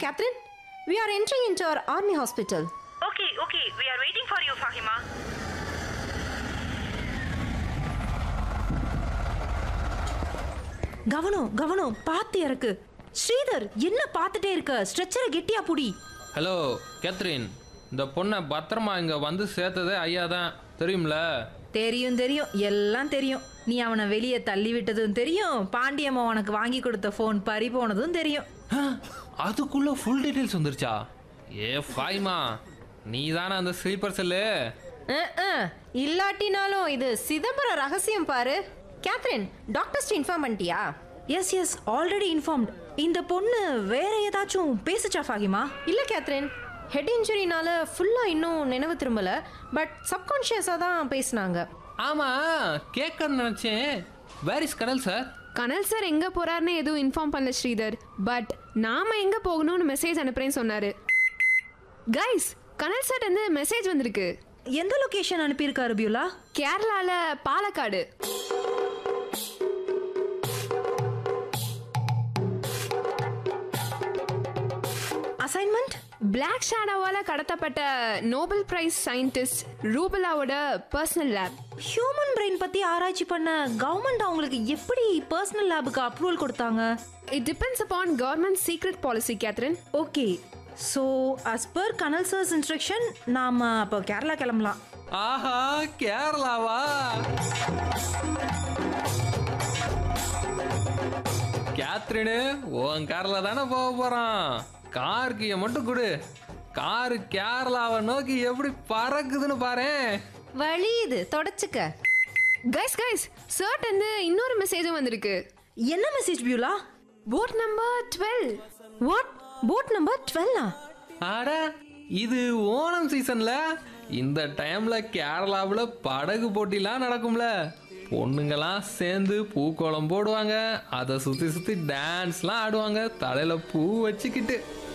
Catherine, we are entering into our army hospital. Okay, okay, we are waiting for you, Fahima. கவனம் கவனம் பார்த்து இறக்கு ஸ்ரீதர் என்ன பார்த்துட்டே இருக்க ஸ்ட்ரெச்சரை கெட்டியா புடி ஹலோ கேத்ரின் இந்த பொண்ணை பத்திரமா இங்கே வந்து சேர்த்ததே ஐயா தான் தெரியும்ல தெரியும் தெரியும் எல்லாம் தெரியும் நீ அவனை வெளியே தள்ளி விட்டதும் தெரியும் பாண்டியம்மா உனக்கு வாங்கி கொடுத்த ஃபோன் பறி போனதும் தெரியும் ஆ, அதுக்குள்ள ஃபுல் டீட்டெயில்ஸ் வந்துருச்சா ஏ ஃபாய்மா நீ தானே அந்த ஸ்லீப்பர் செல்லு அஹ், அஹ், இல்லாட்டினாலும் இது சிதம்பர ரகசியம் பாரு கேத்ரின் டாக்டர்ஸ்ட் இன்ஃபார்ம் பண்ணிட்டியா எஸ் எஸ் ஆல்ரெடி இன்ஃபார்ம்ட் இந்த பொண்ணு வேற ஏதாச்சும் பேசுச்சா ஃபாகிமா இல்லை கேத்ரின் ஹெட் இன்ஜுரினால ஃபுல்லாக இன்னும் நினைவு திரும்பல பட் சப்கான்ஷியஸாக தான் பேசுனாங்க ஆமாம் கேட்கணும்னு நினச்சேன் வேர் இஸ் கடல் சார் கனல் சார் எங்க போறாருன்னு எதுவும் இன்ஃபார்ம் பண்ணல ஸ்ரீதர் பட் நாம எங்க போகணும்னு மெசேஜ் அனுப்புறேன்னு சொன்னாரு கைஸ் கனல் சார் வந்து மெசேஜ் வந்திருக்கு எந்த லொகேஷன் அனுப்பியிருக்காரு பியூலா கேரளால பாலக்காடு அசைன்மெண்ட் பிளாக் ஷேடோவால கடத்தப்பட்ட நோபல் பிரைஸ் சயின்டிஸ்ட் ரூபலாவோட பர்சனல் லேப் ஹியூமன் பிரெயின் பத்தி ஆராய்ச்சி பண்ண கவர்மெண்ட் அவங்களுக்கு எப்படி பர்சனல் லேபுக்கு அப்ரூவல் கொடுத்தாங்க it depends upon government secret policy Catherine okay so as per colonel sir's instruction நாம அப்போ கேரளா கிளம்பலாம் ஆஹா கேரளாவா கேத்ரினு உன் காரில் தானே போக போகிறான் கார் கீயை மட்டும் கொடு காரு கேரளாவை நோக்கி எப்படி பறக்குதுன்னு பாரேன் வழி இது தொடச்சுக்க கைஸ் கைஸ் சர்ட் வந்து இன்னொரு மெசேஜும் வந்திருக்கு என்ன message Beulah boat number twelve what boat number டுவெல்லா அட இது ஓணம் சீசன்ல இந்த டைம்ல கேரளாவில் படகு போட்டிலாம் நடக்கும்ல பொண்ணுங்கெல்லாம் சேர்ந்து பூக்கோளம் போடுவாங்க அதை சுற்றி சுற்றி டான்ஸ்லாம் ஆடுவாங்க தலையில் பூ வச்சுக்கிட்டு